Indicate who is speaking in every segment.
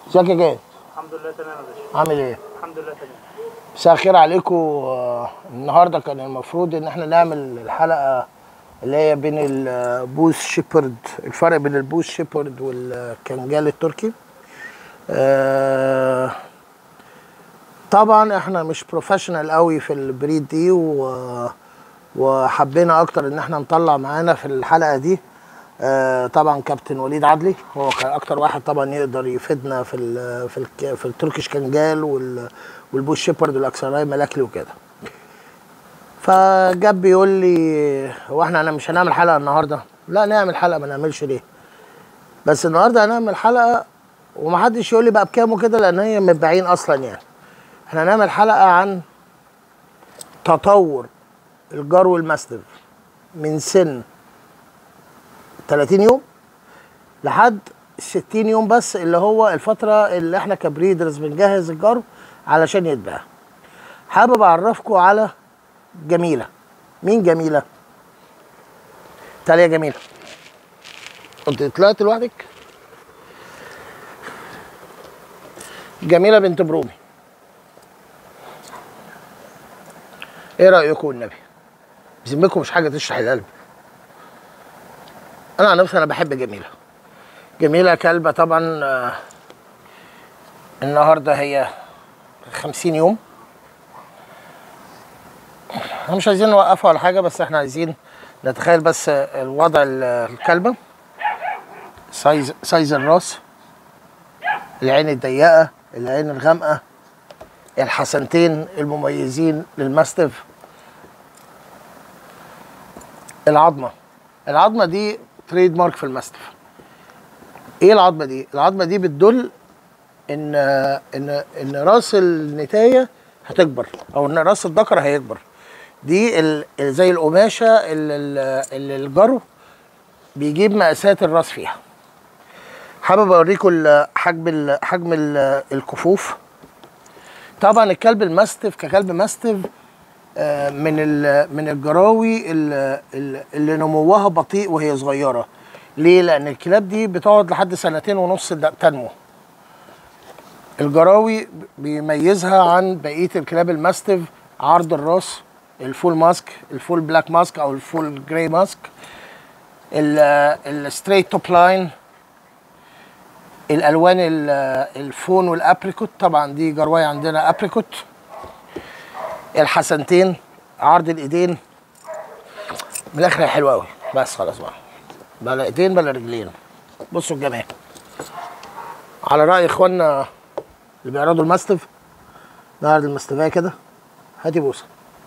Speaker 1: ازيك يا جاد
Speaker 2: الحمد لله تمام يا باشا
Speaker 1: عامل ايه
Speaker 2: الحمد لله تمام
Speaker 1: مساء الخير عليكم آه، النهارده كان المفروض ان احنا نعمل الحلقه اللي هي بين البوس شيبرد الفرق بين البوس شيبرد والكنجال التركي آه، طبعا احنا مش بروفيشنال قوي في البريد دي و وحبينا اكتر ان احنا نطلع معانا في الحلقه دي آه، طبعا كابتن وليد عدلي هو كان اكتر واحد طبعا يقدر يفيدنا في ال في ال في التركيش كنجال وال والبوش شيبرد والاكسراي ملاكلي وكده فجاب بيقول لي هو احنا انا مش هنعمل حلقه النهارده لا نعمل حلقه ما نعملش ليه بس النهارده هنعمل حلقه ومحدش يقول لي بقى بكام وكده لان هي متباعين اصلا يعني احنا هنعمل حلقه عن تطور الجرو الماستف من سن 30 يوم لحد 60 يوم بس اللي هو الفترة اللي احنا كبريدرز بنجهز الجرو علشان يتباع حابب اعرفكم على جميلة مين جميلة؟ تعالي يا جميلة انت طلعت لوحدك؟ جميلة بنت برومي ايه رأيكم والنبي؟ بذمكم مش حاجة تشرح القلب انا عن نفسي انا بحب جميله جميله كلبه طبعا آه، النهارده هي خمسين يوم احنا مش عايزين نوقفها ولا حاجه بس احنا عايزين نتخيل بس الوضع ال- الكلبه سايز سايز الراس العين الضيقه العين الغامقه الحسنتين المميزين للماستف العظمه العظمه دي تريد مارك في الماستف ايه العظمه دي العظمه دي بتدل ان ان ان راس النتايه هتكبر او ان راس الذكر هيكبر دي ال- زي القماشه اللي ال- اللي الجرو بيجيب مقاسات الراس فيها حابب اوريكم ال- حجم ال- حجم ال- الكفوف طبعا الكلب الماستف ككلب ماستف آه، من ال- من الجراوي ال- ال- اللي نموها بطيء وهي صغيره ليه لان الكلاب دي بتقعد لحد سنتين ونص د- تنمو الجراوي بيميزها عن بقيه الكلاب الماستف عرض الراس الفول ماسك الفول بلاك ماسك او الفول جراي ماسك الستريت توب لاين الالوان ال- الفون والابريكوت طبعا دي جروايه عندنا ابريكوت الحسنتين عرض الايدين من الاخر هي حلوه قوي بس خلاص بقى بلا ايدين بلا رجلين بصوا الجمال على راي اخواننا اللي بيعرضوا الماستف نعرض الماستفايه كده هاتي بوسه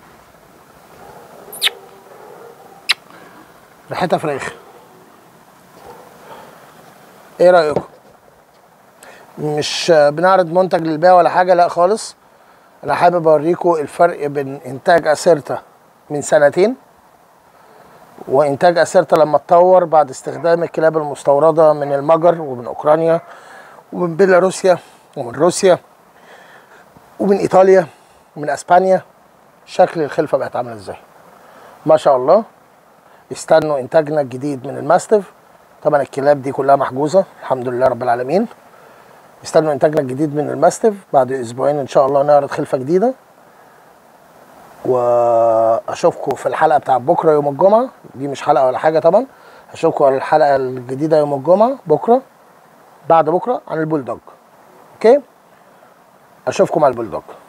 Speaker 1: ريحتها فراخ ايه رايكم مش بنعرض منتج للبيع ولا حاجه لا خالص انا حابب اوريكم الفرق بين انتاج اسيرتا من سنتين وانتاج اسيرتا لما اتطور بعد استخدام الكلاب المستورده من المجر ومن اوكرانيا ومن بيلاروسيا ومن روسيا ومن ايطاليا ومن اسبانيا شكل الخلفه بقت عامله ازاي ما شاء الله استنوا انتاجنا الجديد من الماستف طبعا الكلاب دي كلها محجوزه الحمد لله رب العالمين استنوا انتاجنا الجديد من الماستف بعد اسبوعين ان شاء الله نعرض خلفه جديده واشوفكم في الحلقه بتاع بكره يوم الجمعه دي مش حلقه ولا حاجه طبعا اشوفكم على الحلقه الجديده يوم الجمعه بكره بعد بكره عن البولدوج اوكي اشوفكم على البولدوج